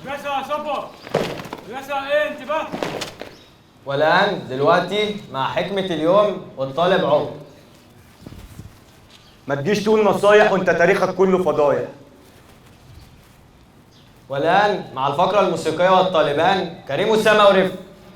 مدرسة يا صبر مدرسة ايه انت بقى؟ والآن دلوقتي مع حكمة اليوم والطالب عمر ما تجيش تقول نصايح وانت تاريخك كله فضايح والآن مع الفقرة الموسيقية والطالبان كريم أسامة ورفق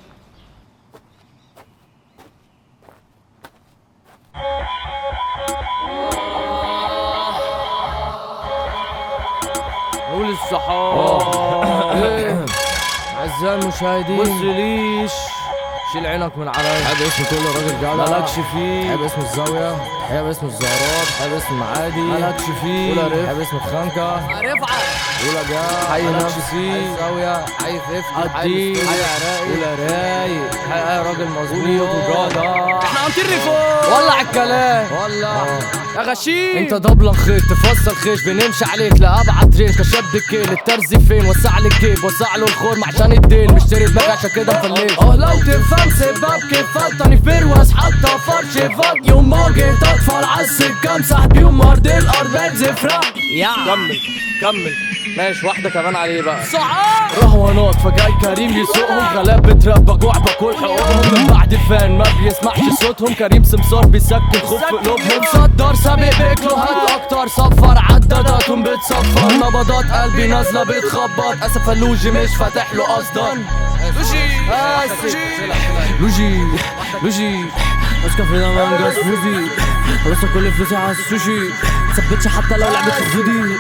قول الصحاب إيه؟ اعزائي المشاهدين بص ليش شيل عينك من عليا حب اسم كل راجل جدع مالكش فيه حب اسم الزاوية حب اسم الزهرات حب اسم معادي مالكش فيه قول رفع حب اسم الخنكة رفعة قول جا حي نفسي الزاوية حي ففتي حي حي عراقي قول رايق حي راجل مظبوط وجدع احنا هنطير فوق ولع الكلام ولع يا غشيم انت دبلة خيط تفصل خيش بنمشي عليك لأبعد رينج كشاب الكيل الترزي فين وسع لي الجيب وسع له الخور عشان الدين مشتري دماغي عشان كده مفليت اه لو تفهم سباب كيف فلتني في برواز حتى فرش فاض يوم ما جيت اطفال عالسكة امسح بيهم ارض الارض بنزفرة يا كمل كمل ماشي واحدة كمان عليه بقى صعاب رهوانات فجاي كريم يسوقهم غلاب بتربى جوع باكل حقوقهم من بعد فان ما بيسمعش صوتهم كريم سمسار بيسكن خوف في قلوبهم صدر سابق بكلوهات اكتر صفر عداداتهم بتصفر نبضات قلبي نازلة بتخبط اسف اللوجي مش فاتح له اصلا لوجي لوجي لوجي ماسكة في دمانجا سموذي رصة كل فلوسي على السوشي مثبتش حتى لو لعبت في خدودي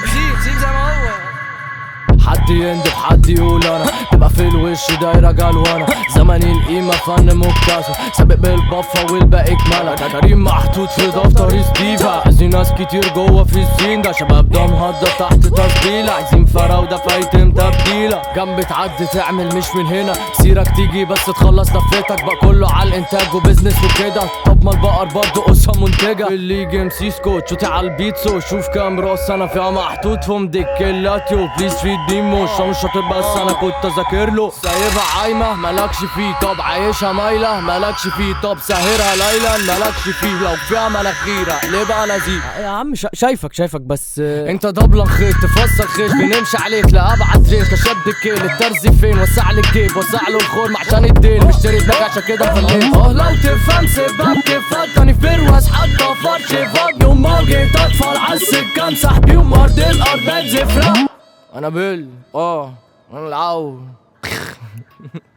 حد يندب حد يقول انا تبقى في الوش دايره جلوانه زمني القيمه فن مكتسب سابق بالبفه والباقي كمالة كريم محطوط في دفتر ستيفا عايزين ناس كتير جوه في الزين ده شباب ده مهدى تحت تسجيله عايزين فراوده فايتم تبديله جنب تعدي تعمل مش من هنا سيرك تيجي بس تخلص لفتك بقى كله على الانتاج وبزنس وكده طب ما البقر برضه قصه منتجه اللي يجي ام سي سكوت شوتي على البيتسو شوف كام راس انا فيها محطوط فيهم ديكيلاتيو بليز في ديمو مش شاطر بس انا كنت اذاكر له سايبها عايمه مالكش فيه طب عايشها مايله مالكش فيه طب ساهرها ليلا مالكش فيه لو فيها مناخيره اقلبها نزيل يا عم شا- شايفك شايفك بس انت دبلة خيط تفصل خيش بنمشي عليك لابعد ريش كشاب الكيل الترزي فين وسع لي الجيب وسع له الخور عشان الدين مشتري دماغ عشان كده مفليت اه لو تفهم سباب كيف فكرني في برواز حتى فرش فاض يوم ما جيت اطفال عالسكه امسح بيهم ارض الارض بنزفرة انا بيل اه انا العو